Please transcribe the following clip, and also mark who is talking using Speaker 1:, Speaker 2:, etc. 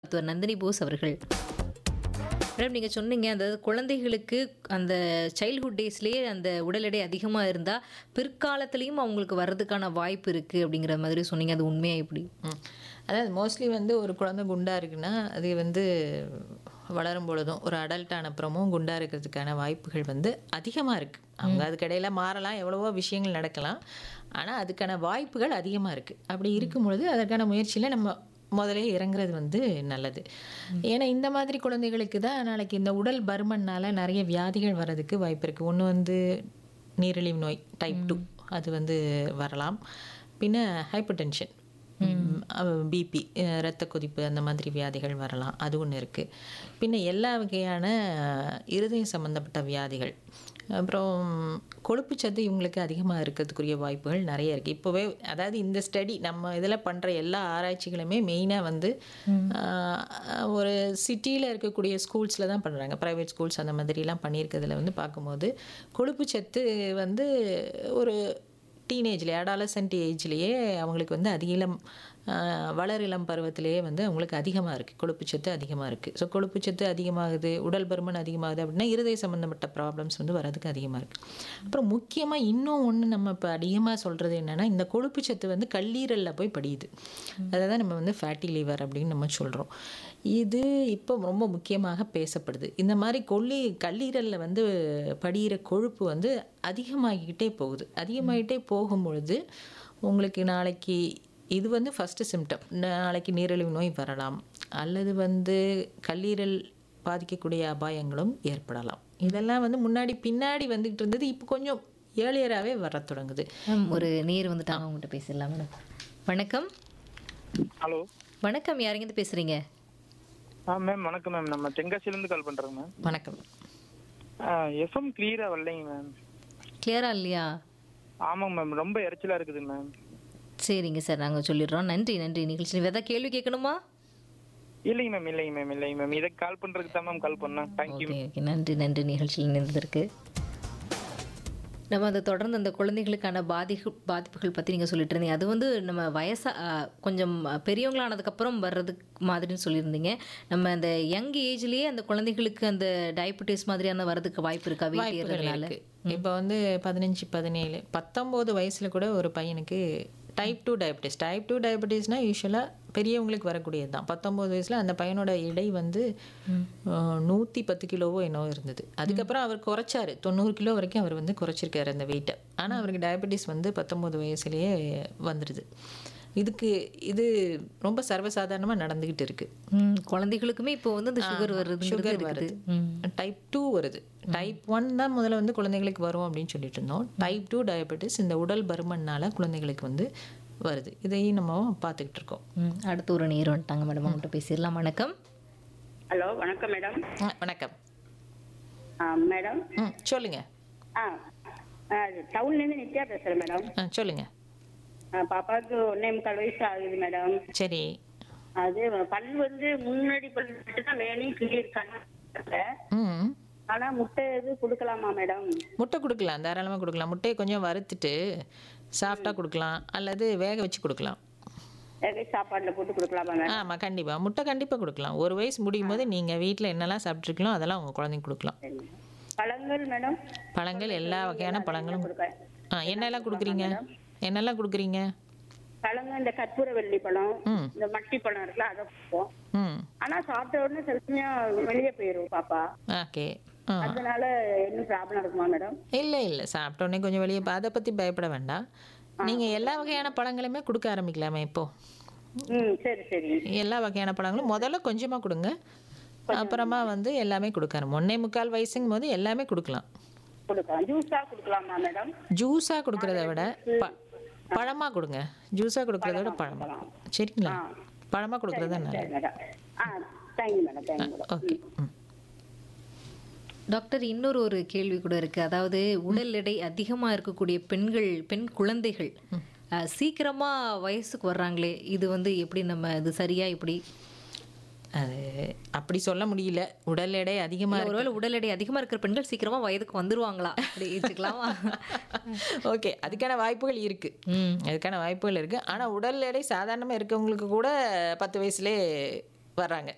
Speaker 1: மருத்துவர் நந்தினி போஸ் அவர்கள் மேடம் நீங்கள் சொன்னீங்க அதாவது குழந்தைகளுக்கு அந்த சைல்ட்ஹுட் டேஸ்லேயே அந்த உடல் எடை அதிகமாக இருந்தால் பிற்காலத்துலேயும் அவங்களுக்கு வர்றதுக்கான வாய்ப்பு இருக்குது அப்படிங்கிற மாதிரி சொன்னீங்க அது உண்மையாக எப்படி
Speaker 2: ம். அதாவது மோஸ்ட்லி வந்து ஒரு குழந்தை குண்டா இருக்குன்னா அது வந்து வளரும் பொழுதும் ஒரு அடல்ட் அப்புறமும் குண்டா இருக்கிறதுக்கான வாய்ப்புகள் வந்து அதிகமாக இருக்குது அவங்க அதுக்கிடையில மாறலாம் எவ்வளவோ விஷயங்கள் நடக்கலாம் ஆனால் அதுக்கான வாய்ப்புகள் அதிகமாக இருக்குது அப்படி இருக்கும் பொழுது அதற்கான முயற்சியில் நம்ம முதலே இறங்குறது வந்து நல்லது ஏன்னா இந்த மாதிரி குழந்தைகளுக்கு தான் நாளைக்கு இந்த உடல் பருமன்னால நிறைய வியாதிகள் வர்றதுக்கு வாய்ப்பு இருக்குது ஒன்று வந்து நீரிழிவு நோய் டைப் டூ அது வந்து வரலாம் பின்ன ஹைப்பர் டென்ஷன் பிபி இரத்த கொதிப்பு அந்த மாதிரி வியாதிகள் வரலாம் அது ஒன்று இருக்குது பின்ன எல்லா வகையான இருதயம் சம்மந்தப்பட்ட வியாதிகள் அப்புறம் கொழுப்புச்சத்து இவங்களுக்கு அதிகமாக இருக்கிறதுக்குரிய வாய்ப்புகள் நிறைய இருக்குது இப்போவே அதாவது இந்த ஸ்டடி நம்ம இதில் பண்ணுற எல்லா ஆராய்ச்சிகளுமே மெயினாக வந்து ஆஹ், ஒரு சிட்டியில் இருக்கக்கூடிய ஸ்கூல்ஸில் தான் பண்ணுறாங்க ப்ரைவேட் ஸ்கூல்ஸ் அந்த மாதிரிலாம் பண்ணியிருக்கிறதுல வந்து பார்க்கும்போது கொழுப்புச்சத்து வந்து ஒரு டீனேஜ்லேயே அடாலசன்ட் ஏஜ்லேயே அவங்களுக்கு வந்து அதிக இளம் ஆஹ், வளர் இளம் பருவத்திலேயே வந்து அவங்களுக்கு அதிகமாக இருக்குது கொழுப்புச்சத்து அதிகமாக இருக்குது ஸோ கொழுப்புச்சத்து அதிகமாகுது உடல் பருமன் அதிகமாகுது அப்படின்னா இருதய சம்மந்தப்பட்ட ப்ராப்ளம்ஸ் வந்து வரதுக்கு அதிகமாக இருக்குது அப்புறம் முக்கியமாக இன்னும் ஒன்று நம்ம இப்போ அதிகமாக சொல்கிறது என்னென்னா இந்த கொழுப்புச்சத்து வந்து கல்லீரலில் போய் படியுது அதை தான் நம்ம வந்து ஃபேட்டி லிவர் அப்படின்னு நம்ம சொல்கிறோம் இது இப்போ ரொம்ப முக்கியமாக பேசப்படுது இந்த மாதிரி கொல்லி கல்லீரலில் வந்து படிகிற கொழுப்பு வந்து அதிகமாகிக்கிட்டே போகுது அதிகமாகிட்டே போகும் பொழுது உங்களுக்கு நாளைக்கு இது வந்து ஃபஸ்ட்டு சிம்டம் நாளைக்கு நீரிழிவு நோய் வரலாம் அல்லது வந்து கல்லீரல் பாதிக்கக்கூடிய அபாயங்களும் ஏற்படலாம் இதெல்லாம் வந்து முன்னாடி பின்னாடி வந்துகிட்டு இருந்தது இப்போ கொஞ்சம் ஏர்லியராகவே வர தொடங்குது
Speaker 1: மேம் ஒரு நேர் வந்துட்டாங்க அவங்ககிட்ட பேசிடலாம் மேடம் வணக்கம்
Speaker 3: ஹலோ
Speaker 1: வணக்கம் யாருங்க பேசுகிறீங்க
Speaker 3: ஆ மேம் வணக்கம் மேம் நம்ம தென்காசிலேருந்து கால் பண்ணுறோங்க மேம்
Speaker 1: வணக்கம்
Speaker 3: எஃப்எம் கிளியராக வரலைங்க மேம்
Speaker 1: கிளியரா இல்லையா
Speaker 3: ஆமாங்க மேம் ரொம்ப இறைச்சலாக இருக்குது மேம்
Speaker 1: சரிங்க சார் நாங்கள் சொல்லிடுறோம் நன்றி நன்றி நிகழ்ச்சி ஏதாவது கேள்வி கேட்கணுமா
Speaker 3: இல்லைங்க மேம் இல்லைங்க மேம் இல்லைங்க மேம் இதை கால் பண்ணுறதுக்கு தான் மேம் கால் பண்ணேன் தேங்க்யூ
Speaker 1: ஓகே ஓகே நன்றி நன்றி நிகழ்ச்சியில் இணைந்ததற்கு நம்ம அதை தொடர்ந்து அந்த குழந்தைகளுக்கான பாதிப்பு பாதிப்புகள் பற்றி நீங்கள் சொல்லிட்டு இருந்தீங்க அது வந்து நம்ம வயசா ஆ, கொஞ்சம் பெரியவங்களானதுக்கப்புறம் வர்றதுக்கு மாதிரின்னு சொல்லியிருந்தீங்க நம்ம அந்த யங் ஏஜ்லேயே அந்த குழந்தைகளுக்கு அந்த டயபிட்டிஸ் மாதிரியான வர்றதுக்கு வாய்ப்பு இருக்கா வெயிட்
Speaker 2: வாய்ப்புகள்
Speaker 1: ஏறதுனால
Speaker 2: இருக்கு இப்போ வந்து பதினஞ்சு பதினேழு பத்தொம்போது வயசுல கூட ஒரு பையனுக்கு type two diabetes type two டயபிட்டிஸ்னால் யூஸ்வலாக பெரியவங்களுக்கு வரக்கூடியது தான் பத்தொம்போது வயசில் அந்த பையனோட எடை வந்து நூற்றி பத்து கிலோவோ என்னவோ இருந்தது அதுக்கப்புறம் அவர் குறைச்சாரு தொண்ணூறு கிலோ வரைக்கும் அவர் வந்து குறைச்சிருக்காரு அந்த வெயிட்டை ஆனால் அவருக்கு டயபிட்டிஸ் வந்து பத்தொம்போது வயசுலேயே வந்துடுது இதுக்கு இது ரொம்ப சர்வசாதாரணமாக நடந்துக்கிட்டு இருக்குது
Speaker 1: ம், குழந்தைகளுக்குமே இப்போ வந்து இந்த சுகர் வருதுங்கிறது
Speaker 2: சுகர்
Speaker 1: இருக்குது
Speaker 2: வருது
Speaker 1: ம்.
Speaker 2: டைப் டூ வருது டைப் ஒன் தான் முதல்ல வந்து குழந்தைங்களுக்கு வரும் அப்படின்னு சொல்லிட்டு இருந்தோம் டைப் டூ டயபெட்டிஸ் இந்த உடல் பருமன்னால குழந்தைகளுக்கு வந்து வருது இதையும் நம்ம பார்த்துக்கிட்டு இருக்கோம்
Speaker 1: ம், அடுத்து ஒரு நேர் வந்துட்டாங்க மேடம் அவங்கள்ட்ட பேசிடலாம் வணக்கம்
Speaker 4: ஹலோ வணக்கம் மேடம்
Speaker 2: ஆ, வணக்கம்
Speaker 4: ஆ மேடம்
Speaker 2: ம் சொல்லுங்க
Speaker 4: ஆ ஆ, டவுன்லேருந்து நித்யா பேசுகிறேன் மேடம்
Speaker 2: ஆ சொல்லுங்க
Speaker 4: ஆ, பாப்பாவுக்கு ஒன்றே முக்கால் வயசு ஆகுது மேடம்
Speaker 2: சரி
Speaker 4: அது பல் வந்து முன்னாடி பல் மட்டும் தான் வேணும் கிளியர் கண்ணாங்க
Speaker 2: ம்
Speaker 4: ஆனால் முட்டை எது கொடுக்கலாமா மேடம்
Speaker 2: முட்டை கொடுக்கலாம் தாராளமாக கொடுக்கலாம் முட்டையை கொஞ்சம் வறுத்துட்டு சாஃப்டாக கொடுக்கலாம் அல்லது வேக வச்சு கொடுக்கலாம்
Speaker 4: வேகை சாப்பாட்டில் போட்டு கொடுக்கலாமா மேடம்
Speaker 2: ஆமாம் கண்டிப்பாக முட்டை கண்டிப்பாக கொடுக்கலாம் ஒரு வயசு முடியும் போது நீங்கள் வீட்டில் என்னெல்லாம் சாப்பிட்ருக்கீங்களோ அதெல்லாம் உங்கள் குழந்தைக்கு கொடுக்கலாம்
Speaker 4: சரி. பழங்கள் மேடம்
Speaker 2: பழங்கள் எல்லா வகையான பழங்களும்
Speaker 4: கொடுக்க
Speaker 2: ஆ என்னெல்லாம் கொடுக்குறீங்க என்னெல்லாம் கொடுக்குறீங்க
Speaker 4: பழங்க இந்த கற்பூரவள்ளி பழம்
Speaker 2: ம்.
Speaker 4: இந்த மட்டி பழம் இருக்குல்ல அதை கொடுப்போம்
Speaker 2: ம்
Speaker 4: ஆனால் சாப்பிட்ட உடனே சில சமயம் வெளியே போயிடும் பாப்பா
Speaker 2: ஓகே ஆ
Speaker 4: அதனால என்ன ப்ராப்ளம் இருக்குமா மேடம்
Speaker 2: இல்லை இல்லை சாப்பிட்ட உடனே கொஞ்சம் வெளியே போ- அதை பற்றி பயப்பட வேண்டாம் நீங்கள் எல்லா வகையான பழங்களுமே கொடுக்க ஆரம்பிக்கலாமே இப்போ
Speaker 4: ம் சரி சரி
Speaker 2: எல்லா வகையான பழங்களும் முதல்ல கொஞ்சமாக கொடுங்க அப்புறமா வந்து எல்லாமே கொடுக்க ஆரம்பி ஒன்றே முக்கால் வயசுங்கும் போது எல்லாமே கொடுக்கலாம்
Speaker 4: கொடுக்கலாம் ஜூஸாக கொடுக்கலாமா மேடம்
Speaker 2: ஜூஸாக கொடுக்குறத விட ப பழமாக கொடுங்க ஜூஸாக கொடுக்குறத விட பழமாக சரிங்களா பழமாக கொடுக்குறது தான் நல்லது
Speaker 4: சரி மேடம் ஆ thank you madam thank you madam
Speaker 2: okay ம்
Speaker 1: டாக்டர் இன்னொரு ஒரு கேள்வி கூட இருக்கு அதாவது உடல் எடை அதிகமா இருக்கக்கூடிய பெண்கள் பெண் குழந்தைகள் அஹ், சீக்கிரமா வயசுக்கு வர்றாங்களே இது வந்து எப்படி நம்ம இது சரியா இப்படி
Speaker 2: அது அப்படி சொல்ல முடியல உடல் எடை அதிகமாக
Speaker 1: ஒருவேளை உடல் எடை அதிகமா இருக்கிற பெண்கள் சீக்கிரமா வயதுக்கு வந்துருவாங்களா அப்படி வச்சுக்கலாமா
Speaker 2: ஓகே அதுக்கான வாய்ப்புகள் இருக்கு
Speaker 1: ம்.
Speaker 2: அதுக்கான வாய்ப்புகள் இருக்கு ஆனா உடல் எடை சாதாரணமா இருக்கவங்களுக்கு கூட பத்து வயசுலே வர்றாங்க